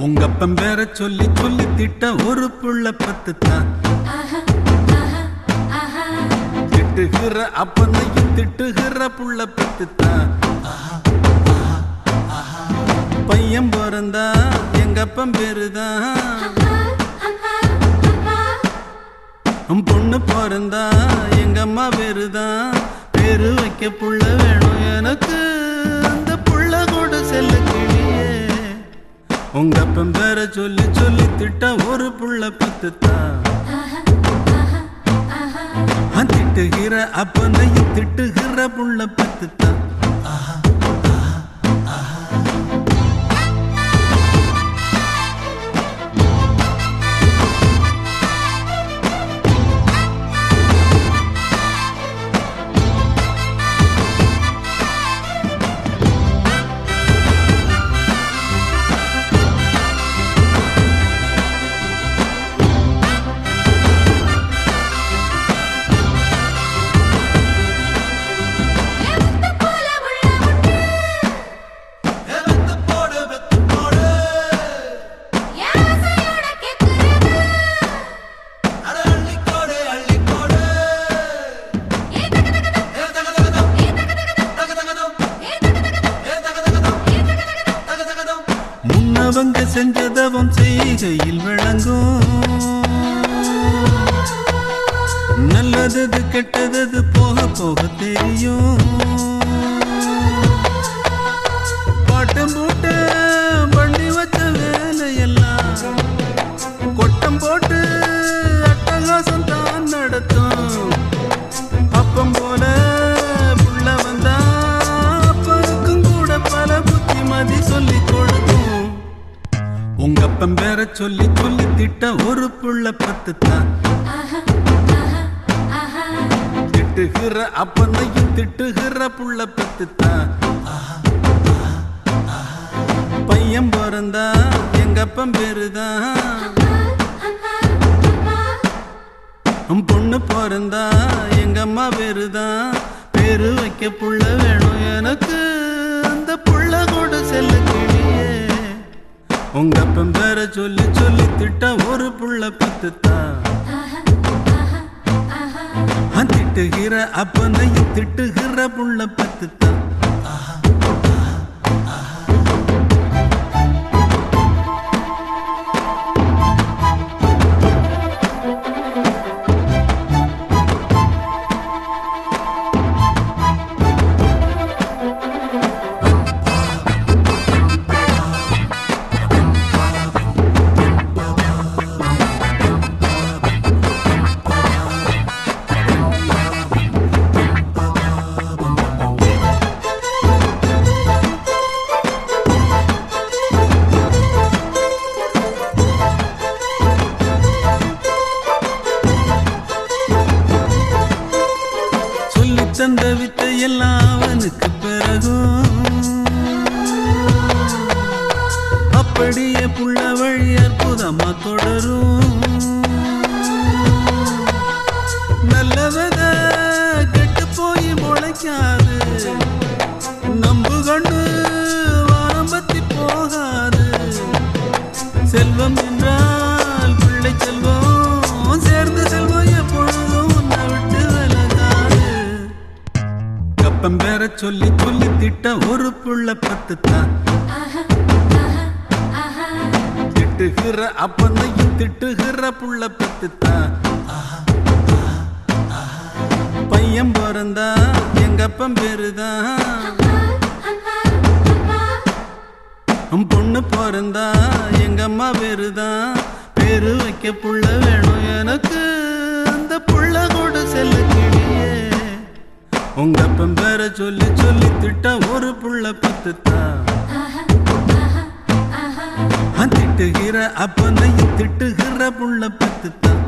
உங்க அப்பன் பேர சொல்லி சொல்லி திட்ட ஒரு புள்ள பத்து தான் திட்டுகிற அப்பனையும் திட்டுகிற புள்ள பத்து தான் பையன் பிறந்தா எங்க அப்பன் பேருதான் பொண்ணு பிறந்தா எங்க அம்மா பேருதான் பேரு வைக்க புள்ள வேணும் எனக்கு அந்த புள்ள கூட செல்ல கிளியே உங்க அப்பன் பேர சொல்லி சொல்லி திட்ட ஒரு புள்ள பத்து தான் திட்டுகிற அப்பனையும் திட்டுகிற புள்ள பத்து தான் முன்னவங்க செஞ்சதவம் செய்கையில் விளங்கும் நல்லதது கெட்டதது போக போக தெரியும் பாட்டம் போட்டு பண்ணி வச்ச வேலையெல்லாம் கொட்டம் போட்டு அட்டகாசம் தான் நடத்தும் அப்பம் போல புள்ள வந்தா அப்பருக்கும் கூட பல புத்திமதி சொல்லி கொடுக்கும் உங்க அப்பன் பேர சொல்லி சொல்லி திட்ட ஒரு புள்ள பத்து தான் திட்டுகிற அப்பனையும் திட்டுகிற புள்ள பத்து தான் பையன் பிறந்தா எங்க அப்பன் பேருதான் பொண்ணு பிறந்தா எங்க அம்மா பேருதான் பேரு வைக்க புள்ள வேணும் எனக்கு அந்த புள்ள கூட செல்ல கிளியே உங்க அப்பன் பேர சொல்லி சொல்லி திட்ட ஒரு புள்ள பத்து தான் திட்டுகிற அப்பனையும் திட்டுகிற புள்ள பத்து தான் சொல்லி தந்த வித்தை எல்லாம் அவனுக்கு பிறகும் அப்படியே புள்ள வழி அற்புதமா தொடரும் நல்ல வித கெட்டு போய் முளைக்காது நம்பு கண்டு வானம் பத்தி போகாது செல்வம் என்றால் பிள்ளை செல்வம் சேர்ந்து செல்வம் எப்பொழுதும் உன்னை விட்டு விலகாது கப்பம் பேர சொல்லி சொல்லி திட்ட ஒரு புள்ள பத்து தான் திட்டுகிற அப்பனையும் திட்டுகிற புள்ள பத்து தான் பையன் பிறந்தா எங்க அப்பன் பேருதான் பொண்ணு பிறந்தா எங்க அம்மா பேருதான் பேரு வைக்க புள்ள வேணும் எனக்கு அந்த புள்ள கூட செல்ல கிளியே உங்க அப்பன் பேர சொல்லி சொல்லி திட்ட ஒரு புள்ள பத்து தான் திட்டுகிற அப்பனையும் திட்டுகிற புள்ள பத்து தான்